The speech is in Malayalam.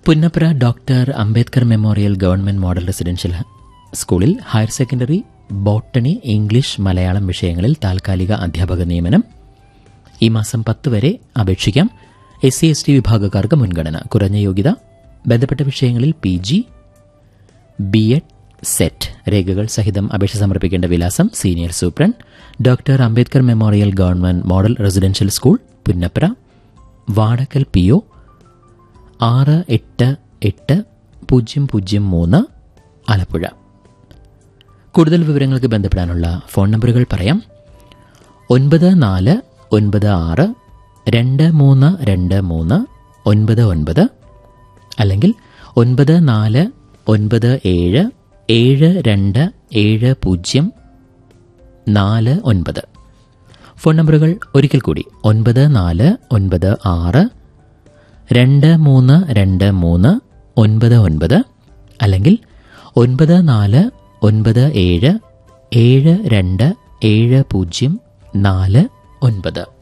Punnapra doctor Ambedkar memorial government model residential സ്കൂളിൽ higher secondary botany English Malayalam വിഷയങ്ങളിൽ താൽക്കാലിക അധ്യാപക നിയമനം ഈ മാസം പത്ത് വരെ അപേക്ഷിക്കാം എസ് സി എസ് ടി വിഭാഗക്കാർക്ക് മുൻഗണന കുറഞ്ഞ യോഗ്യത ബന്ധപ്പെട്ട വിഷയങ്ങളിൽ P G B Ed SET രേഖകൾ സഹിതം അപേക്ഷ സമർപ്പിക്കേണ്ട വിലാസം senior superintendent doctor Ambedkar memorial government model residential school Punnapra Vadakkal P O ആറ് എട്ട് എട്ട് പൂജ്യം പൂജ്യം മൂന്ന് ആലപ്പുഴ കൂടുതൽ വിവരങ്ങൾക്ക് ബന്ധപ്പെടാനുള്ള ഫോൺ നമ്പറുകൾ പറയാം ഒൻപത് നാല് ഒൻപത് ആറ് രണ്ട് മൂന്ന് രണ്ട് മൂന്ന് ഒൻപത് ഒൻപത് അല്ലെങ്കിൽ ഒൻപത് നാല് ഒൻപത് ഏഴ് ഏഴ് രണ്ട് ഏഴ് പൂജ്യം നാല് ഒൻപത് ഫോൺ നമ്പറുകൾ ഒരിക്കൽ കൂടി ഒൻപത് നാല് ഒൻപത് ആറ് രണ്ട് മൂന്ന് രണ്ട് മൂന്ന് ഒൻപത് ഒൻപത് അല്ലെങ്കിൽ ഒൻപത് നാല് ഒൻപത് ഏഴ് ഏഴ് രണ്ട് ഏഴ് പൂജ്യം നാല് ഒൻപത്